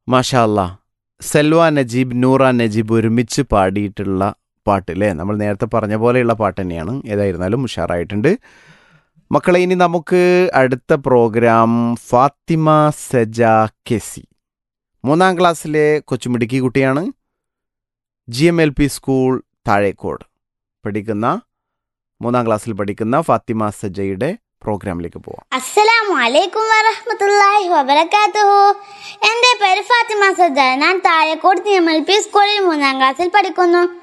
മാഷാ അല്ലാ സെൽവ നജീബ് നൂറ നജീബ് ഒരുമിച്ച് പാടിയിട്ടുള്ള പാട്ട് അല്ലേ നമ്മൾ നേരത്തെ പറഞ്ഞ പോലെയുള്ള പാട്ട് തന്നെയാണ് ഏതായിരുന്നാലും ഉഷാറായിട്ടുണ്ട് മക്കളെ ഇനി നമുക്ക് അടുത്ത പ്രോഗ്രാം ഫാത്തിമ സജ കെസി മൂന്നാം ക്ലാസ്സിലെ കൊച്ചുമിടുക്കി കുട്ടിയാണ് G M L P school Thazhekode പഠിക്കുന്ന മൂന്നാം ക്ലാസ്സിൽ പഠിക്കുന്ന ഫാത്തിമ സജയുടെ പ്രോഗ്രാമിലേക്ക് പോവാം അസ്സലാമു അലൈക്കും വറഹ്മത്തുള്ളാഹി വബറകാതുഹു എൻ്റെ പേര് ഫാത്തിമ സജ്ജ ഞാൻ താഴെക്കോട് എം എൽ പി സ്കൂളിൽ മൂന്നാം ക്ലാസ്സിൽ പഠിക്കുന്നു